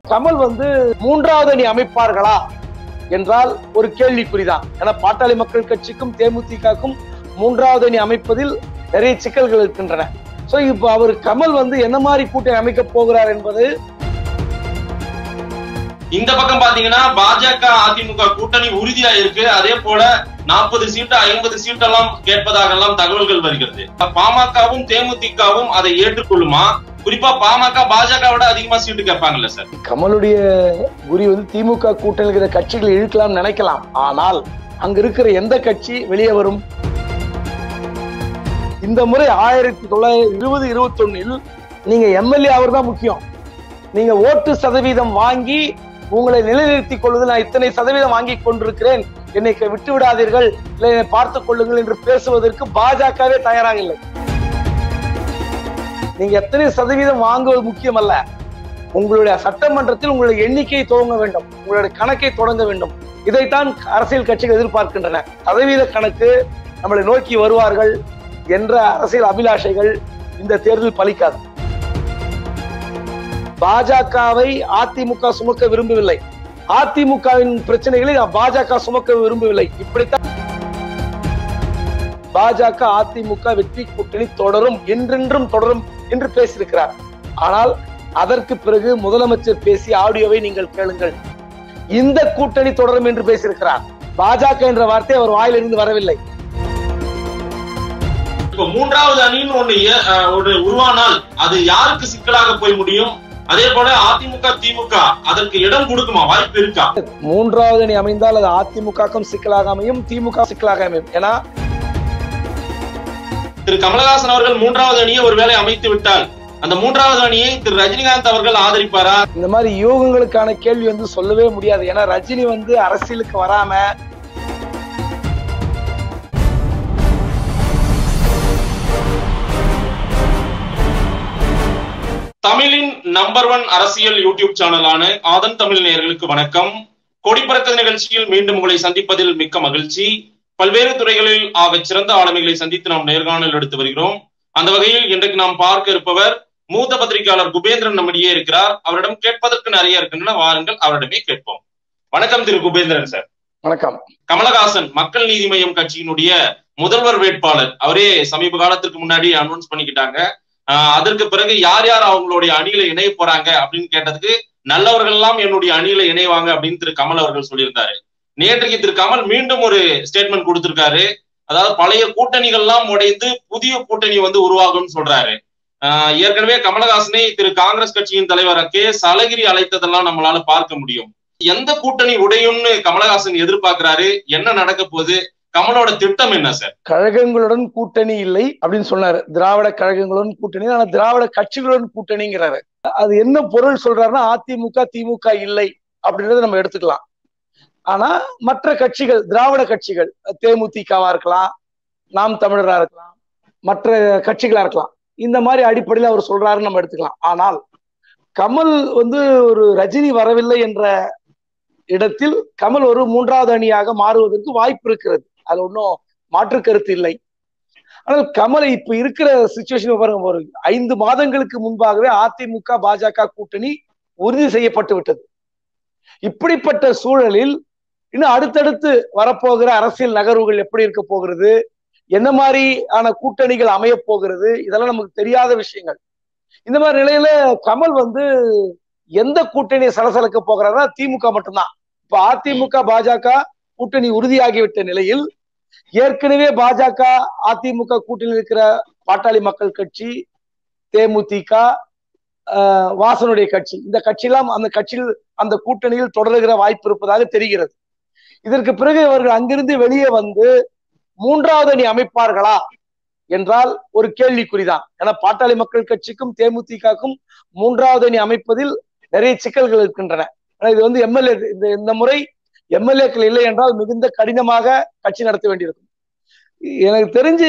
கமல் வந்து மூன்றாவது அணி அமைப்பார்களா என்றால் ஒரு கேள்விக்குறிதான் ஏன்னா பாட்டாளி மக்கள் கட்சிக்கும் தேமுதிகக்கும் மூன்றாவது அணி அமைப்பதில் நிறைய சிக்கல்கள் இருக்கின்றன சோ இப்போ அவர் கமல் வந்து என்ன மாதிரி கூட்டணி அமைக்க போகிறார் என்பது இந்த பக்கம் பாத்தீங்கன்னா பாஜக அதிமுக கூட்டணி உறுதியா இருக்கு அதே போல நாற்பது சீட்டு ஐம்பது சீட்டெல்லாம் கேட்பதாக எல்லாம் தகவல்கள் வருகிறது பாமகவும் தேமுதிகவும் அதை ஏற்றுக்கொள்ளுமா குறிப்பா பாமக பாஜக விட அதிகமா சீட்டு கேட்பாங்கல்ல சார் கமலுடைய குறி வந்து திமுக கூட்டணியில் இருக்கிற கட்சிகளை இழுக்கலாம் நினைக்கலாம் ஆனால் அங்க இருக்கிற எந்த கட்சி வெளியே வரும் இந்த முறை ஆயிரத்தி தொள்ளாயிரத்தி இருபது இருபத்தி ஒன்னில் நீங்க எம்எல்ஏ அவர் தான் முக்கியம் நீங்க ஓட்டு சதவீதம் வாங்கி உங்களை நிலைநிறுத்திக் கொள்வது நான் இத்தனை சதவீதம் வாங்கி கொண்டிருக்கிறேன் என்னை விட்டு விடாதீர்கள் இல்லை என்னை பார்த்துக் கொள்ளுங்கள் என்று பேசுவதற்கு பாஜகவே தயாராக இல்லை நீங்க எத்தனை சதவீதம் வாங்குவது முக்கியம் அல்ல உங்களுடைய சட்டமன்றத்தில் உங்களுடைய எண்ணிக்கையை துவங்க வேண்டும் உங்களுடைய கணக்கை தொடங்க வேண்டும் இதைத்தான் அரசியல் கட்சிகள் எதிர்பார்க்கின்றன சதவீத கணக்கு நம்மளை நோக்கி வருவார்கள் என்ற அரசியல் அபிலாஷைகள் இந்த தேர்தல் பலிக்காது பாஜகவை அதிமுக சுமக்க விரும்பவில்லை அதிமுகவின் பிரச்சனைகளை பாஜக சுமக்க விரும்பவில்லை இப்படித்தான் பாஜக அதிமுக வெற்றி கூட்டணி தொடரும் என்றென்றும் தொடரும் என்று பேசியிருக்கிறார் ஆனால் அதற்கு பிறகு முதலமைச்சர் பேசிய ஆடியோவை நீங்கள் கேளுங்கள் இந்த கூட்டணி தொடரும் என்று பேசியிருக்கிறார் பாஜக என்ற வார்த்தை அவர் வாயிலிருந்து வரவில்லை இப்ப மூன்றாவது அணின்னு ஒண்ணு ஏ- அஹ் ஒரு உருவானால் அது யாருக்கு சிக்கலாக போய் முடியும் அதே போல அதிமுக திமுக அதற்கு இடம் கொடுக்குமா வாய்ப்பு இருக்கா மூன்றாவது அணி அமைந்தால் அது அதிமுகக்கும் சிக்கலாக அமையும் திமுக சிக்கலாக அமையும் ஏன்னா திரு கமலஹாசன் அவர்கள் மூன்றாவது அணியை ஒருவேளை அமைத்து விட்டால் அந்த மூன்றாவது அணியை திரு ரஜினிகாந்த் அவர்கள் ஆதரிப்பாரா இந்த மாதிரி யூகங்களுக்கான கேள்வி வந்து சொல்லவே முடியாது ஏன்னா ரஜினி வந்து அரசியலுக்கு வராம தமிழின் நம்பர் ஒன் அரசியல் யூடியூப் சேனலான ஆதன் தமிழ் நேயர்களுக்கு வணக்கம் கொடிப்பறக்க நிகழ்ச்சியில் மீண்டும் உங்களை சந்திப்பதில் மிக்க மகிழ்ச்சி பல்வேறு துறைகளில் ஆக சிறந்த ஆளுமைகளை சந்தித்து நாம் நேர்காணல் எடுத்து வருகிறோம் அந்த வகையில் இன்றைக்கு நாம் பார்க்க இருப்பவர் மூத்த பத்திரிகையாளர் குபேந்திரன் நம்மிடையே இருக்கிறார் அவரிடம் கேட்பதற்கு நிறைய இருக்கின்றன வாருங்கள் அவரிடமே கேட்போம் வணக்கம் திரு குபேந்திரன் சார் வணக்கம் கமலஹாசன் மக்கள் நீதி மய்யம் கட்சியினுடைய முதல்வர் வேட்பாளர் அவரே சமீப காலத்துக்கு முன்னாடி அனௌன்ஸ் பண்ணிக்கிட்டாங்க ஆஹ் அதற்கு பிறகு யார் யார் அவங்களுடைய அணியில இணைய போறாங்க அப்படின்னு கேட்டதுக்கு நல்லவர்கள் எல்லாம் என்னுடைய அணியில இணைவாங்க அப்படின்னு திரு கமல் அவர்கள் சொல்லியிருந்தாரு நேற்றைக்கு திரு கமல் மீண்டும் ஒரு ஸ்டேட்மெண்ட் கொடுத்திருக்காரு அதாவது பழைய கூட்டணிகள் எல்லாம் உடைந்து புதிய கூட்டணி வந்து உருவாகும்னு சொல்றாரு ஆஹ் ஏற்கனவே கமலஹாசனை திரு காங்கிரஸ் கட்சியின் தலைவர் கே எஸ் அழகிரி அழைத்ததெல்லாம் நம்மளால பார்க்க முடியும் எந்த கூட்டணி உடையும்னு கமலஹாசன் எதிர்பார்க்கிறாரு என்ன நடக்க போகுது கமலோட திட்டம் என்ன சார் கழகங்களுடன் கூட்டணி இல்லை அப்படின்னு சொன்னாரு திராவிட கழகங்களுடன் கூட்டணி ஆனா திராவிட கட்சிகளுடன் கூட்டணிங்கிறாரு அது என்ன பொருள் சொல்றாருன்னா அதிமுக திமுக இல்லை அப்படின்றத நம்ம எடுத்துக்கலாம் ஆனா மற்ற கட்சிகள் திராவிட கட்சிகள் தேமுதிகவா இருக்கலாம் நாம் தமிழரா இருக்கலாம் மற்ற கட்சிகளா இருக்கலாம் இந்த மாதிரி அடிப்படையில் அவர் சொல்றாருன்னு நம்ம எடுத்துக்கலாம் ஆனால் கமல் வந்து ஒரு ரஜினி வரவில்லை என்ற இடத்தில் கமல் ஒரு மூன்றாவது அணியாக மாறுவதற்கு வாய்ப்பு இருக்கிறது அது ஒன்றும் மாற்று கருத்து இல்லை ஆனால் கமல் இப்ப இருக்கிற சுச்சுவேஷன் பாருங்க ஒரு ஐந்து மாதங்களுக்கு முன்பாகவே அதிமுக பாஜக கூட்டணி உறுதி செய்யப்பட்டு விட்டது இப்படிப்பட்ட சூழலில் இன்னும் அடுத்தடுத்து வரப்போகிற அரசியல் நகர்வுகள் எப்படி இருக்க போகிறது என்ன மாதிரியான கூட்டணிகள் அமைய போகிறது இதெல்லாம் நமக்கு தெரியாத விஷயங்கள் இந்த மாதிரி நிலையில கமல் வந்து எந்த கூட்டணியை சலசலக்க போகிறாருன்னா திமுக மட்டும்தான் இப்ப அதிமுக பாஜக கூட்டணி உறுதியாகிவிட்ட நிலையில் ஏற்கனவே பாஜக அதிமுக கூட்டணியில் இருக்கிற பாட்டாளி மக்கள் கட்சி தேமுதிக ஆஹ், வாசனுடைய கட்சி இந்த கட்சியெல்லாம் அந்த கட்சியில் அந்த கூட்டணியில் தொடருகிற வாய்ப்பு இருப்பதாக தெரிகிறது இதற்கு பிறகு அவர்கள் அங்கிருந்து வெளியே வந்து மூன்றாவது அணி அமைப்பார்களா என்றால் ஒரு கேள்விக்குறிதான் ஏன்னா பாட்டாளி மக்கள் கட்சிக்கும் தேமுதிகக்கும் மூன்றாவது அணி அமைப்பதில் நிறைய சிக்கல்கள் இருக்கின்றன ஆனா இது வந்து எம்எல்ஏ இந்த இந்த முறை எம்எல்ஏக்கள் இல்லை என்றால் மிகுந்த கடினமாக கட்சி நடத்த வேண்டியிருக்கும் எனக்கு தெரிஞ்சு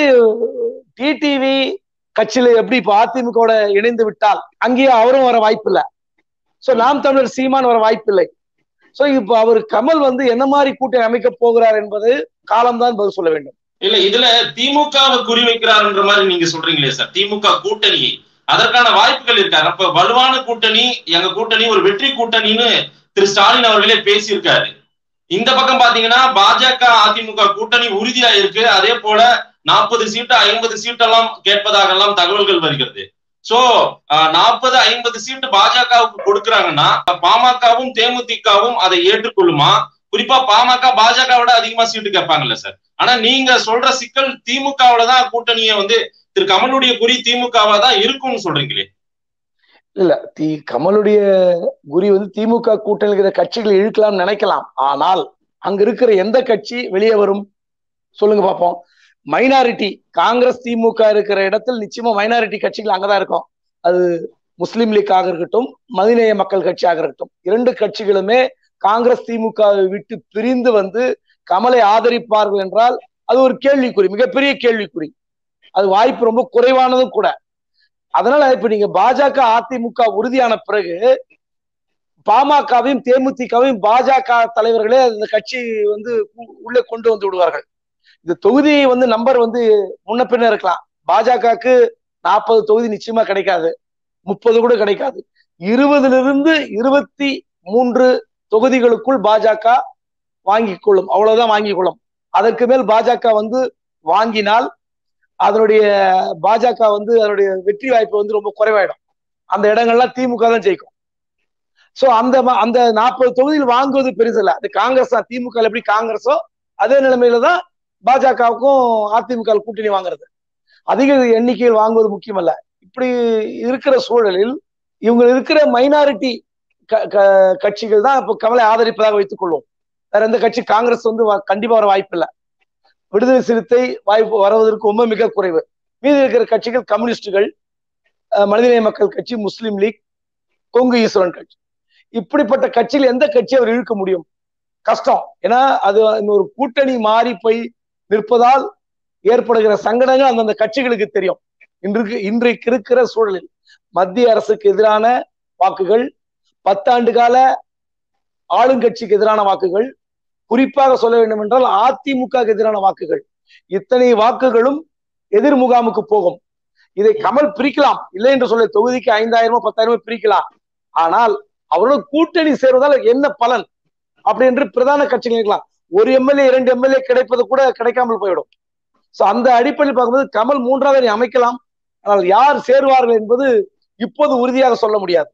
டிடிவி கட்சியில எப்படி இப்ப அதிமுக இணைந்து விட்டால் அங்கேயே அவரும் வர வாய்ப்பில்லை சோ நாம் தமிழர் சீமான் வர வாய்ப்பில்லை சோ இப்ப அவர் கமல் வந்து என்ன மாதிரி கூட்டணி அமைக்க போகிறார் என்பது காலம்தான் பதில் சொல்ல வேண்டும் இல்ல இதுல திமுகவை குறிவைக்கிறார்ன்ற மாதிரி நீங்க சொல்றீங்களே சார் திமுக கூட்டணியை அதற்கான வாய்ப்புகள் இருக்காரு அப்ப வலுவான கூட்டணி எங்க கூட்டணி ஒரு வெற்றி கூட்டணின்னு திரு ஸ்டாலின் அவர்களே பேசியிருக்காரு இந்த பக்கம் பாத்தீங்கன்னா பாஜக அதிமுக கூட்டணி உறுதியா இருக்கு அதே போல நாற்பது சீட்டு ஐம்பது சீட்டெல்லாம் கேட்பதாக எல்லாம் தகவல்கள் வருகிறது சோ நாற்பது ஐம்பது சீட்டு பாஜகவுக்கு கொடுக்கறாங்கன்னா பாமகவும் தேமுதிகவும் அதை ஏற்றுக்கொள்ளுமா குறிப்பா பாமக பாஜக விட அதிகமா சீட்டு கேட்பாங்கல்ல சார் ஆனா நீங்க சொல்ற சிக்கல் திமுகவுல தான் கூட்டணியை வந்து திரு கமலுடைய குறி திமுகவா தான் இருக்கும்னு சொல்றீங்களே இல்ல தி கமலுடைய குறி வந்து திமுக கூட்டணியில் இருக்கிற கட்சிகளை இழுக்கலாம்னு நினைக்கலாம் ஆனால் அங்க இருக்கிற எந்த கட்சி வெளியே வரும் சொல்லுங்க பார்ப்போம் மைனாரிட்டி காங்கிரஸ் திமுக இருக்கிற இடத்தில் நிச்சயமா மைனாரிட்டி கட்சிகள் அங்கதான் இருக்கும் அது முஸ்லீம் லீக்காக இருக்கட்டும் மதிநேய மக்கள் கட்சியாக இருக்கட்டும் இரண்டு கட்சிகளுமே காங்கிரஸ் திமுகவை விட்டு பிரிந்து வந்து கமலை ஆதரிப்பார்கள் என்றால் அது ஒரு கேள்விக்குறி மிகப்பெரிய கேள்விக்குறி அது வாய்ப்பு ரொம்ப குறைவானதும் கூட அதனால இப்ப நீங்க பாஜக அதிமுக உறுதியான பிறகு பாமகவையும் தேமுதிகவையும் பாஜக தலைவர்களே அந்த கட்சி வந்து உள்ளே கொண்டு வந்து விடுவார்கள் இந்த தொகுதி வந்து நம்பர் வந்து முன்ன பின்ன இருக்கலாம் பாஜகவுக்கு நாற்பது தொகுதி நிச்சயமா கிடைக்காது முப்பது கூட கிடைக்காது இருபதுல இருந்து இருபத்தி மூன்று தொகுதிகளுக்குள் பாஜக வாங்கிக் கொள்ளும் அவ்வளவுதான் வாங்கிக் கொள்ளும் அதற்கு மேல் பாஜக வந்து வாங்கினால் அதனுடைய பாஜக வந்து அதனுடைய வெற்றி வாய்ப்பு வந்து ரொம்ப குறைவாயிடும் அந்த இடங்கள்லாம் திமுக தான் ஜெயிக்கும் சோ அந்த அந்த நாற்பது தொகுதியில் வாங்குவது பெருசு இல்ல அது காங்கிரஸ் தான் திமுக எப்படி காங்கிரஸோ அதே நிலைமையில தான் பாஜகவுக்கும் அதிமுக கூட்டணி வாங்குறது அதிக எண்ணிக்கையில் வாங்குவது முக்கியம் அல்ல இப்படி இருக்கிற சூழலில் இவங்க இருக்கிற மைனாரிட்டி கட்சிகள் தான் இப்போ கமலை ஆதரிப்பதாக வைத்துக் கொள்வோம் வேற எந்த கட்சி காங்கிரஸ் வந்து கண்டிப்பா வர வாய்ப்பு இல்லை விடுதலை சிறுத்தை வாய்ப்பு வருவதற்கு ரொம்ப மிக குறைவு மீதி இருக்கிற கட்சிகள் கம்யூனிஸ்டுகள் மனிதநேய மக்கள் கட்சி முஸ்லீம் லீக் கொங்கு ஈஸ்வரன் கட்சி இப்படிப்பட்ட கட்சியில் எந்த கட்சியை அவர் இழுக்க முடியும் கஷ்டம் ஏன்னா அது ஒரு கூட்டணி மாறி போய் நிற்பதால் ஏற்படுகிற சங்கடங்கள் அந்தந்த கட்சிகளுக்கு தெரியும் இன்றைக்கு இன்றைக்கு இருக்கிற சூழலில் மத்திய அரசுக்கு எதிரான வாக்குகள் பத்தாண்டு கால ஆளுங்கட்சிக்கு எதிரான வாக்குகள் குறிப்பாக சொல்ல வேண்டும் என்றால் அதிமுக எதிரான வாக்குகள் இத்தனை வாக்குகளும் எதிர் முகாமுக்கு போகும் இதை கமல் பிரிக்கலாம் இல்லை என்று சொல்ல தொகுதிக்கு ஐந்தாயிரமோ பத்தாயிரமோ பிரிக்கலாம் ஆனால் அவரோட கூட்டணி சேர்வதால் என்ன பலன் அப்படி என்று பிரதான கட்சிகள் இருக்கலாம் ஒரு எம்எல்ஏ இரண்டு எம்எல்ஏ கிடைப்பது கூட கிடைக்காமல் போயிடும் சோ அந்த அடிப்படையில் பார்க்கும்போது கமல் மூன்றாவது அமைக்கலாம் ஆனால் யார் சேருவார்கள் என்பது இப்போது உறுதியாக சொல்ல முடியாது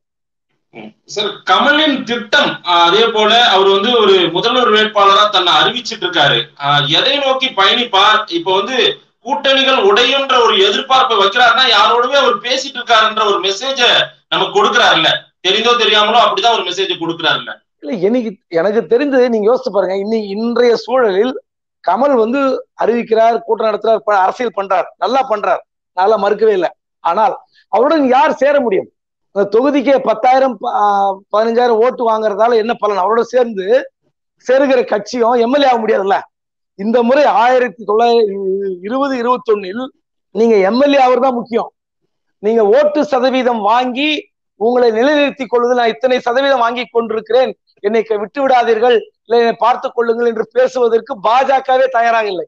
சார் கமலின் திட்டம் அதே போல அவர் வந்து ஒரு முதல்வர் வேட்பாளரா தன்னை அறிவிச்சிட்டு இருக்காரு எதை நோக்கி பயணிப்பார் இப்ப வந்து கூட்டணிகள் உடையுன்ற ஒரு எதிர்பார்ப்பை வைக்கிறாருன்னா யாரோடவே அவர் பேசிட்டு இருக்காருன்ற ஒரு மெசேஜ நமக்கு கொடுக்குறாருல்ல தெரிந்தோ தெரியாமலோ அப்படிதான் ஒரு மெசேஜ் கொடுக்குறாருல்ல இல்ல எனக்கு எனக்கு தெரிஞ்சது நீங்க யோசிச்சு பாருங்க இன்னைக்கு இன்றைய சூழலில் கமல் வந்து அறிவிக்கிறார் கூட்டம் நடத்துறார் அரசியல் பண்றார் நல்லா பண்றார் நல்லா மறுக்கவே இல்லை ஆனால் அவருடன் யார் சேர முடியும் அந்த தொகுதிக்கு பத்தாயிரம் பதினஞ்சாயிரம் ஓட்டு வாங்குறதால என்ன பலன் அவரோட சேர்ந்து சேருகிற கட்சியும் எம்எல்ஏ ஆக முடியாதுல்ல இந்த முறை ஆயிரத்தி தொள்ளாயிரத்தி இருபது இருபத்தி ஒன்னில் நீங்க எம்எல்ஏ ஆவர் தான் முக்கியம் நீங்க ஓட்டு சதவீதம் வாங்கி உங்களை நிலைநிறுத்திக் கொள்வது நான் இத்தனை சதவீதம் வாங்கி கொண்டிருக்கிறேன் என்னை விட்டு விடாதீர்கள் இல்லை என்னை பார்த்துக் கொள்ளுங்கள் என்று பேசுவதற்கு பாஜகவே தயாராக இல்லை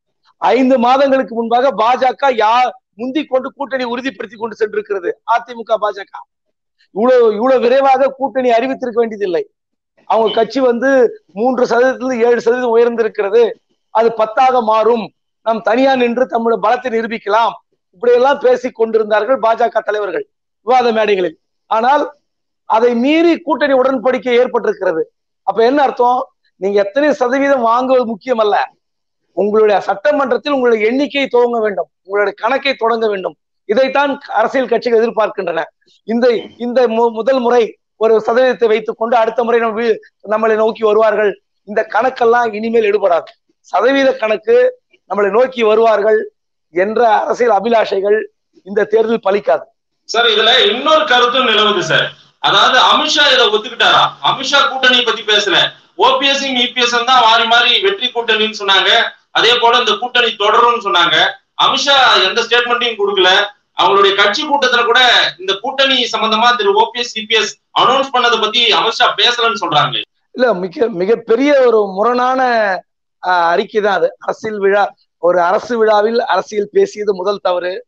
ஐந்து மாதங்களுக்கு முன்பாக பாஜக யார் முந்தி கொண்டு கூட்டணி உறுதிப்படுத்தி கொண்டு சென்றிருக்கிறது அதிமுக பாஜக இவ்வளவு இவ்வளவு விரைவாக கூட்டணி அறிவித்திருக்க வேண்டியதில்லை அவங்க கட்சி வந்து மூன்று சதவீதத்திலிருந்து ஏழு சதவீதம் உயர்ந்திருக்கிறது அது பத்தாக மாறும் நாம் தனியா நின்று தம்முடைய பலத்தை நிரூபிக்கலாம் இப்படியெல்லாம் பேசி கொண்டிருந்தார்கள் பாஜக தலைவர்கள் விவாத மேடைகளில் ஆனால் அதை மீறி கூட்டணி உடன்படிக்கை ஏற்பட்டிருக்கிறது அப்ப என்ன அர்த்தம் நீங்க எத்தனை சதவீதம் வாங்குவது முக்கியம் அல்ல உங்களுடைய சட்டமன்றத்தில் உங்களுடைய எண்ணிக்கையை துவங்க வேண்டும் உங்களுடைய கணக்கை தொடங்க வேண்டும் இதைத்தான் அரசியல் கட்சிகள் எதிர்பார்க்கின்றன இந்த இந்த முதல் முறை ஒரு சதவீதத்தை வைத்துக் கொண்டு அடுத்த முறை நம்ம நம்மளை நோக்கி வருவார்கள் இந்த கணக்கெல்லாம் இனிமேல் எடுபடாது சதவீத கணக்கு நம்மளை நோக்கி வருவார்கள் என்ற அரசியல் அபிலாஷைகள் இந்த தேர்தல் பலிக்காது சார் இதுல இன்னொரு கருத்தும் நிலவுது சார் அதாவது அமித்ஷா இதை ஒத்துக்கிட்டாரா அமித்ஷா கூட்டணி பத்தி பேசல ஓபிஎஸ் இபிஎஸ் தான் மாறி மாறி வெற்றி கூட்டணின்னு சொன்னாங்க அதே போல இந்த கூட்டணி தொடரும்னு சொன்னாங்க அமித்ஷா எந்த ஸ்டேட்மெண்ட்டையும் கொடுக்கல அவங்களுடைய கட்சி கூட்டத்துல கூட இந்த கூட்டணி சம்பந்தமா திரு ஓபிஎஸ் சிபிஎஸ் அனௌன்ஸ் பண்ணதை பத்தி அமித்ஷா பேசலன்னு சொல்றாங்க இல்ல மிக மிகப்பெரிய ஒரு முரணான அறிக்கை தான் அது அரசியல் விழா ஒரு அரசு விழாவில் அரசியல் பேசியது முதல் தவறு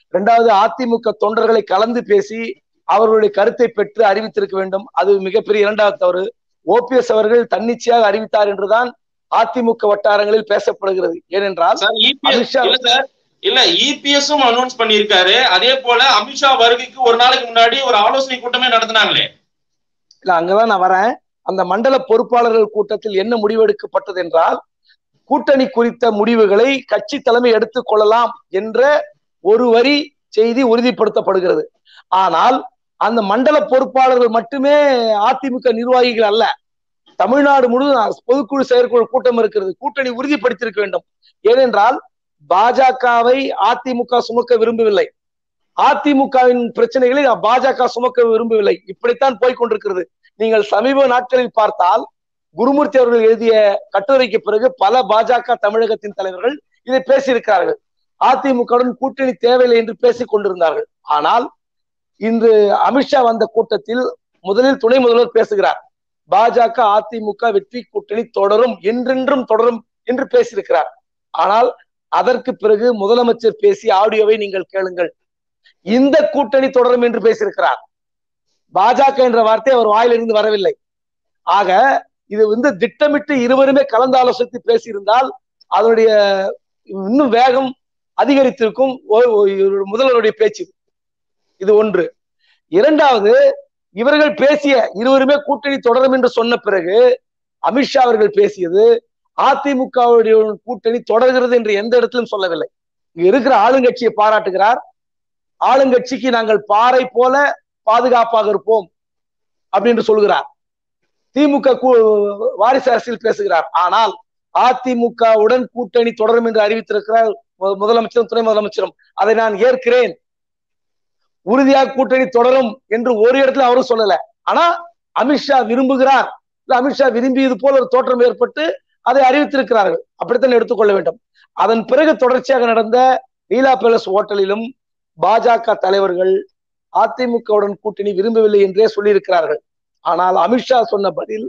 இரண்டாவது அதிமுக தொண்டர்களை கலந்து பேசி அவர்களுடைய கருத்தை பெற்று அறிவித்திருக்க வேண்டும் அது மிகப்பெரிய இரண்டாவது தவறு ஓபிஎஸ் அவர்கள் தன்னிச்சையாக அறிவித்தார் என்றுதான் அதிமுக வட்டாரங்களில் பேசப்படுகிறது ஏனென்றால் சார் இபிஎஸ் அமித்ஷா- இல்ல சார் இல்ல இபிஎஸும் அனௌன்ஸ் பண்ணியிருக்காரு அதே போல அமித்ஷா வருகைக்கு ஒரு நாளைக்கு முன்னாடி ஒரு ஆலோசனை கூட்டமே நடத்தினாங்களே இல்ல அங்கதான் நான் வரேன் அந்த மண்டல பொறுப்பாளர்கள் கூட்டத்தில் என்ன முடிவெடுக்கப்பட்டது என்றால் கூட்டணி குறித்த முடிவுகளை கட்சி தலைமை எடுத்துக் கொள்ளலாம் என்ற ஒரு வரி செய்தி உறுதிப்படுத்தப்படுகிறது ஆனால் அந்த மண்டல பொறுப்பாளர்கள் மட்டுமே அதிமுக நிர்வாகிகள் அல்ல தமிழ்நாடு முழுவதும் பொதுக்குழு செயற்குழு கூட்டம் இருக்கிறது கூட்டணி உறுதிப்படுத்தியிருக்க வேண்டும் ஏனென்றால் பாஜகவை அதிமுக சுமக்க விரும்பவில்லை அதிமுகவின் பிரச்சனைகளை பாஜக சுமக்க விரும்பவில்லை இப்படித்தான் போய்க் கொண்டிருக்கிறது நீங்கள் சமீப நாட்களில் பார்த்தால் குருமூர்த்தி அவர்கள் எழுதிய கட்டுரைக்கு பிறகு பல பாஜக தமிழகத்தின் தலைவர்கள் இதை பேசியிருக்கிறார்கள் அதிமுகவுடன் கூட்டணி தேவையில்லை என்று பேசிக் கொண்டிருந்தார்கள் ஆனால் இன்று அமித்ஷா வந்த கூட்டத்தில் முதலில் துணை முதல்வர் பேசுகிறார் பாஜக அதிமுக வெற்றி கூட்டணி தொடரும் என்றென்றும் தொடரும் என்று பேசியிருக்கிறார் ஆனால் அதற்கு பிறகு முதலமைச்சர் பேசிய ஆடியோவை நீங்கள் கேளுங்கள் இந்த கூட்டணி தொடரும் என்று பேசியிருக்கிறார் பாஜக என்ற வார்த்தை அவர் வாயிலிருந்து வரவில்லை ஆக இது வந்து திட்டமிட்டு இருவருமே கலந்து ஆலோசித்து பேசியிருந்தால் அதனுடைய இன்னும் வேகம் அதிகரித்திருக்கும் ஒ- ஒ- முதல்வருடைய பேச்சு இது ஒன்று இரண்டாவது இவர்கள் பேசிய இருவருமே கூட்டணி தொடரும் என்று சொன்ன பிறகு அமித்ஷா அவர்கள் பேசியது அதிமுகவுடைய கூட்டணி தொடர்கிறது என்று எந்த இடத்திலும் சொல்லவில்லை இங்க இருக்கிற ஆளுங்கட்சியை பாராட்டுகிறார் ஆளுங்கட்சிக்கு நாங்கள் பாறை போல பாதுகாப்பாக இருப்போம் அப்படின்னு சொல்கிறார் திமுக கூ- வாரிசு அரசியல் பேசுகிறார் ஆனால் அதிமுகவுடன் கூட்டணி தொடரும் என்று அறிவித்திருக்கிறார் மு- முதலமைச்சரும் துணை முதலமைச்சரும் அதை நான் ஏற்கிறேன் உறுதியாக கூட்டணி தொடரும் என்று ஒரு இடத்துல அவரும் சொல்லல ஆனா அமித்ஷா விரும்புகிறார் இல்ல அமித்ஷா விரும்பியது போல ஒரு தோற்றம் ஏற்பட்டு அதை அறிவித்திருக்கிறார்கள் அப்படித்தான் எடுத்துக்கொள்ள வேண்டும் அதன் பிறகு தொடர்ச்சியாக நடந்த லீலா பேலஸ் ஓட்டலிலும் பாஜக தலைவர்கள் அதிமுகவுடன் கூட்டணி விரும்பவில்லை என்றே சொல்லியிருக்கிறார்கள் ஆனால் அமித்ஷா சொன்ன பதில்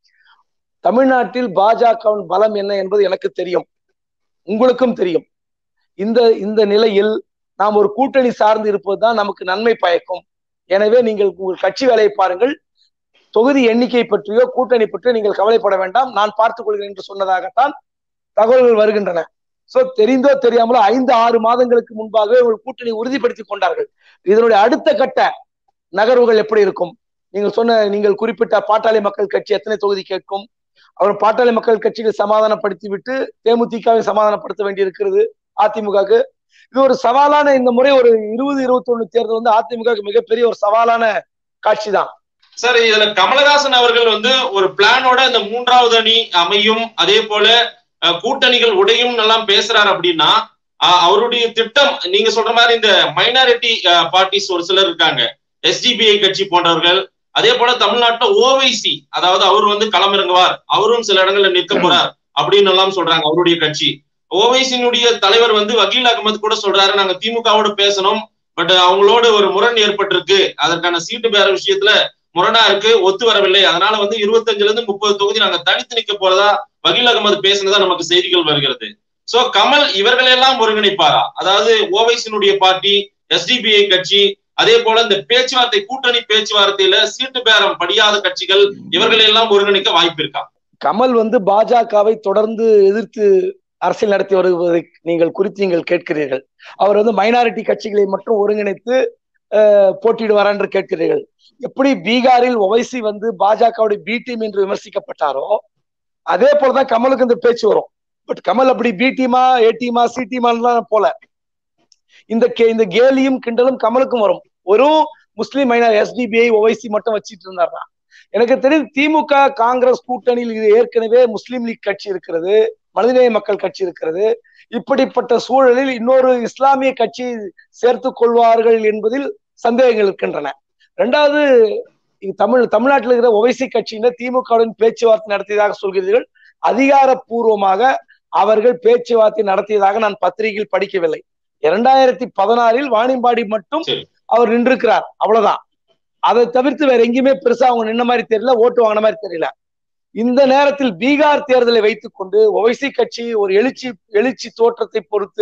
தமிழ்நாட்டில் பாஜகவின் பலம் என்ன என்பது எனக்கு தெரியும் உங்களுக்கும் தெரியும் இந்த இந்த நிலையில் நாம் ஒரு கூட்டணி சார்ந்து இருப்பதுதான் நமக்கு நன்மை பயக்கும் எனவே நீங்கள் உங்கள் கட்சி வேலையை பாருங்கள் தொகுதி எண்ணிக்கை பற்றியோ கூட்டணி பற்றியோ நீங்கள் கவலைப்பட வேண்டாம் நான் பார்த்துக் கொள்கிறேன் என்று சொன்னதாகத்தான் தகவல்கள் வருகின்றன சோ தெரிந்தோ தெரியாமலோ ஐந்து ஆறு மாதங்களுக்கு முன்பாகவே ஒரு கூட்டணி உறுதிப்படுத்திக் கொண்டார்கள் இதனுடைய அடுத்த கட்ட நகர்வுகள் எப்படி இருக்கும் நீங்கள் சொன்ன நீங்கள் குறிப்பிட்ட பாட்டாளி மக்கள் கட்சி எத்தனை தொகுதி கேட்கும் அவர் பாட்டாளி மக்கள் கட்சிகளை சமாதானப்படுத்தி விட்டு தேமுதிகவை சமாதானப்படுத்த வேண்டி இருக்கிறது அதிமுகவுக்கு இது ஒரு சவாலான இந்த முறை ஒரு இருபது இருபத்தி ஒண்ணு தேர்தல் வந்து அதிமுகவுக்கு மிகப்பெரிய ஒரு சவாலான காட்சி தான் சார் இதுல கமலஹாசன் அவர்கள் வந்து ஒரு பிளானோட இந்த மூன்றாவது அணி அமையும் அதே போல அஹ், கூட்டணிகள் உடையும் எல்லாம் பேசுறாரு அப்படின்னா அஹ், அவருடைய திட்டம் நீங்க சொல்ற மாதிரி இந்த மைனாரிட்டி பார்ட்டிஸ் ஒரு சிலர் இருக்காங்க எஸ்டிபிஐ கட்சி போன்றவர்கள் அதே போல தமிழ்நாட்டுல ஓவைசி அதாவது அவர் வந்து களமிறங்குவார் அவரும் சில இடங்கள்ல நிற்க போறார் அப்படின்னு எல்லாம் சொல்றாங்க அவருடைய கட்சி ஓவைசியினுடைய தலைவர் வந்து வக்கீல் அகமது கூட சொல்றாரு நாங்க திமுகவோட பேசணும் பட் அவங்களோட ஒரு முரண் ஏற்பட்டிருக்கு அதற்கான சீட்டு பேர விஷயத்துல முரணா இருக்கு ஒத்து வரவில்லை அதனால வந்து இருபத்தஞ்சுல இருந்து முப்பது தொகுதி நாங்க தனித்து நிக்க போறதா வக்கீல் அகமது பேசினதா நமக்கு செய்திகள் வருகிறது சோ கமல் இவர்களெல்லாம் ஒருங்கிணைப்பாரா அதாவது ஓவைசியினுடைய பார்ட்டி எஸ்டிபிஐ கட்சி அதே போல இந்த பேச்சுவார்த்தை கூட்டணி பேச்சுவார்த்தையில சீட்டு பேரம் படியாத கட்சிகள் இவர்களை எல்லாம் ஒருங்கிணைக்க வாய்ப்பு இருக்கா கமல் வந்து பாஜகவை தொடர்ந்து எதிர்த்து அரசியல் நடத்தி வருவதை நீங்கள் குறித்து நீங்கள் கேட்கிறீர்கள் அவர் வந்து மைனாரிட்டி கட்சிகளை மட்டும் ஒருங்கிணைத்து அஹ், போட்டியிடுவாரா என்று கேட்கிறீர்கள் எப்படி பீகாரில் ஒவைசி வந்து பாஜகவுடைய பி டீம் என்று விமர்சிக்கப்பட்டாரோ அதே போலதான் கமலுக்கு இந்த பேச்சு வரும் பட் கமல் அப்படி பி டீமா ஏ டீமா சி டீமான்லாம் போல இந்த கே இந்த கேலியும் கிண்டலும் கமலுக்கும் வரும் ஒரு முஸ்லீம் மைனார் எஸ்டிபிஐ ஒவைசி மட்டும் வச்சிட்டு இருந்தாருன்னா எனக்கு தெரியும் திமுக காங்கிரஸ் கூட்டணியில் இது ஏற்கனவே முஸ்லீம் லீக் கட்சி இருக்கிறது மனிதநேய மக்கள் கட்சி இருக்கிறது இப்படிப்பட்ட சூழலில் இன்னொரு இஸ்லாமிய கட்சி சேர்த்து கொள்வார்கள் என்பதில் சந்தேகங்கள் இருக்கின்றன ரெண்டாவது இங்க தமிழ் தமிழ்நாட்டில் இருக்கிற ஒவைசி கட்சியினர் திமுகவுடன் பேச்சுவார்த்தை நடத்தியதாக சொல்கிறீர்கள் அதிகாரப்பூர்வமாக அவர்கள் பேச்சுவார்த்தை நடத்தியதாக நான் பத்திரிகையில் படிக்கவில்லை இரண்டாயிரத்தி பதினாறில் வாணிம்பாடி மட்டும் சரி. அவர் நின்றிருக்கிறார் அவ்வளவுதான் அதை தவிர்த்து வேற எங்கேயுமே பெருசா அவங்க நின்ன மாதிரி தெரியல ஓட்டு வாங்கின மாதிரி தெரியல இந்த நேரத்தில் பீகார் தேர்தலை வைத்துக் கொண்டு ஒவைசி கட்சி ஒரு எழுச்சி எழுச்சி தோற்றத்தை பொறுத்து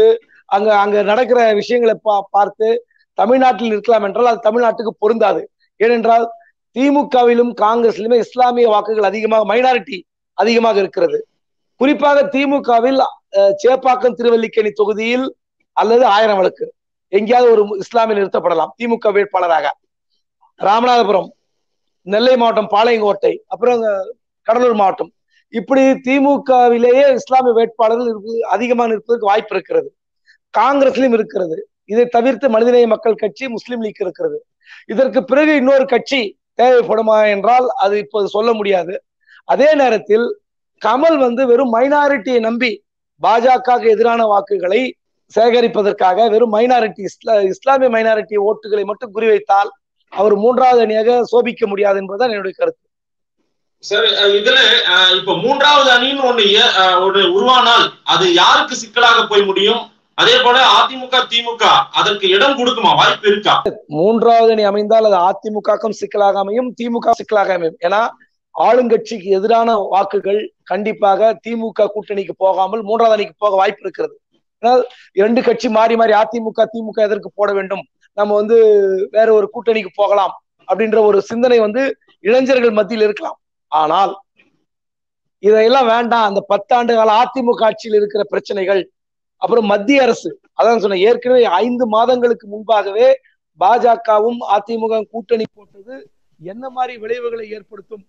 அங்க அங்க நடக்கிற விஷயங்களை பா பார்த்து தமிழ்நாட்டில் இருக்கலாம் என்றால் அது தமிழ்நாட்டுக்கு பொருந்தாது ஏனென்றால் திமுகவிலும் காங்கிரஸ்லயுமே இஸ்லாமிய வாக்குகள் அதிகமாக மைனாரிட்டி அதிகமாக இருக்கிறது குறிப்பாக திமுகவில் சேப்பாக்கம் திருவல்லிக்கேணி தொகுதியில் அல்லது ஆயிரம் வழக்கு எங்கேயாவது ஒரு இஸ்லாமிய நிறுத்தப்படலாம் திமுக வேட்பாளராக ராமநாதபுரம் நெல்லை மாவட்டம் பாளையங்கோட்டை அப்புறம் கடலூர் மாவட்டம் இப்படி திமுகவிலேயே இஸ்லாமிய வேட்பாளர்கள் அதிகமாக இருப்பதற்கு வாய்ப்பு இருக்கிறது காங்கிரஸ்லயும் இருக்கிறது இதை தவிர்த்து மனிதநேய மக்கள் கட்சி முஸ்லீம் லீக் இருக்கிறது இதற்கு பிறகு இன்னொரு கட்சி தேவைப்படுமா என்றால் அது இப்போது சொல்ல முடியாது அதே நேரத்தில் கமல் வந்து வெறும் மைனாரிட்டியை நம்பி பாஜக எதிரான வாக்குகளை சேகரிப்பதற்காக வெறும் மைனாரிட்டி இஸ்லா இஸ்லாமிய மைனாரிட்டி ஓட்டுகளை மட்டும் குறிவைத்தால் அவர் மூன்றாவது அணியாக சோபிக்க முடியாது என்பதுதான் என்னுடைய கருத்து சார் இதுல இப்ப மூன்றாவது அணின்னு ஒண்ணு ஒரு உருவானால் அது யாருக்கு சிக்கலாக போய் முடியும் அதே போல அதிமுக திமுக அதற்கு இடம் கொடுக்குமா வாய்ப்பு இருக்கா மூன்றாவது அணி அமைந்தால் அது அதிமுகக்கும் சிக்கலாக அமையும் திமுக சிக்கலாக அமையும் ஏன்னா ஆளுங்கட்சிக்கு எதிரான வாக்குகள் கண்டிப்பாக திமுக கூட்டணிக்கு போகாமல் மூன்றாவது அணிக்கு போக வாய்ப்பு இருக்கிறது ஆனால் இரண்டு கட்சி மாறி மாறி அதிமுக திமுக எதற்கு போட வேண்டும் நம்ம வந்து வேற ஒரு கூட்டணிக்கு போகலாம் அப்படின்ற ஒரு சிந்தனை வந்து இளைஞர்கள் மத்தியில் இருக்கலாம் ஆனால் இதையெல்லாம் வேண்டாம் அந்த பத்தாண்டு கால அதிமுக ஆட்சியில் இருக்கிற பிரச்சனைகள் அப்புறம் மத்திய அரசு அதான் சொன்ன ஏற்கனவே ஐந்து மாதங்களுக்கு முன்பாகவே பாஜகவும் அதிமுக கூட்டணி போட்டது என்ன மாதிரி விளைவுகளை ஏற்படுத்தும்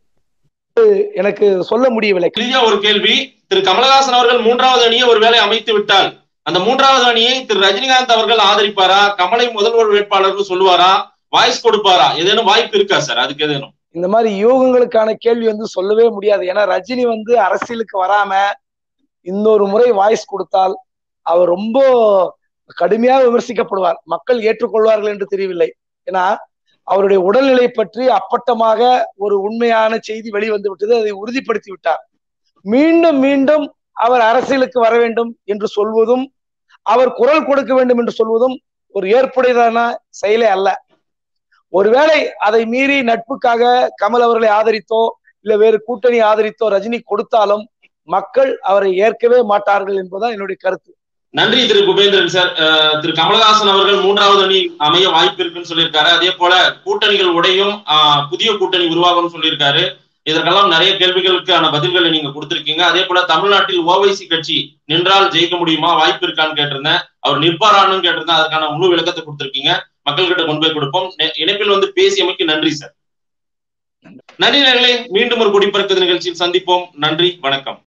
எனக்கு சொல்ல முடியவில்லை ஒரு கேள்வி திரு கமலஹாசன் அவர்கள் மூன்றாவது அணியை ஒருவேளை அமைத்து விட்டால் அந்த மூன்றாவது அணியை திரு ரஜினிகாந்த் அவர்கள் ஆதரிப்பாரா கமலை முதல்வர் வேட்பாளர்னு சொல்லுவாரா வாய்ஸ் கொடுப்பாரா ஏதேனும் வாய்ப்பு இருக்கா சார் அதுக்கு எதேனும் இந்த மாதிரி யோகங்களுக்கான கேள்வி வந்து சொல்லவே முடியாது ஏன்னா ரஜினி வந்து அரசியலுக்கு வராம இன்னொரு முறை வாய்ஸ் கொடுத்தால் அவர் ரொம்ப கடுமையாக விமர்சிக்கப்படுவார் மக்கள் ஏற்றுக்கொள்வார்கள் என்று தெரியவில்லை ஏன்னா அவருடைய உடல்நிலை பற்றி அப்பட்டமாக ஒரு உண்மையான செய்தி வெளிவந்து விட்டது அதை உறுதிப்படுத்தி விட்டார் மீண்டும் மீண்டும் அவர் அரசியலுக்கு வர வேண்டும் என்று சொல்வதும் அவர் குரல் கொடுக்க வேண்டும் என்று சொல்வதும் ஒரு ஏற்புடையதான செயலே அல்ல ஒருவேளை அதை மீறி நட்புக்காக கமல் அவர்களை ஆதரித்தோ இல்ல வேறு கூட்டணி ஆதரித்தோ ரஜினி கொடுத்தாலும் மக்கள் அவரை ஏற்கவே மாட்டார்கள் என்பதுதான் என்னுடைய கருத்து நன்றி திரு குபேந்திரன் சார் திரு கமலஹாசன் அவர்கள் மூன்றாவது அணி அமைய வாய்ப்பு இருக்குன்னு சொல்லியிருக்காரு அதே போல கூட்டணிகள் உடையும் புதிய கூட்டணி உருவாகும் சொல்லியிருக்காரு இதற்கெல்லாம் நிறைய கேள்விகளுக்கான பதில்களை நீங்க கொடுத்திருக்கீங்க அதே போல தமிழ்நாட்டில் ஓவைசி கட்சி நின்றால் ஜெயிக்க முடியுமா வாய்ப்பு இருக்கான்னு கேட்டிருந்தேன் அவர் நிற்பாரான்னு கேட்டிருந்தேன் அதுக்கான முழு விளக்கத்தை கொடுத்திருக்கீங்க மக்கள்கிட்ட கொண்டு போய் கொடுப்போம் இணைப்பில் வந்து பேசியமைக்கு நன்றி சார் நன்றி நேர்களே மீண்டும் ஒரு குடிப்பறக்க நிகழ்ச்சியில் சந்திப்போம் நன்றி வணக்கம்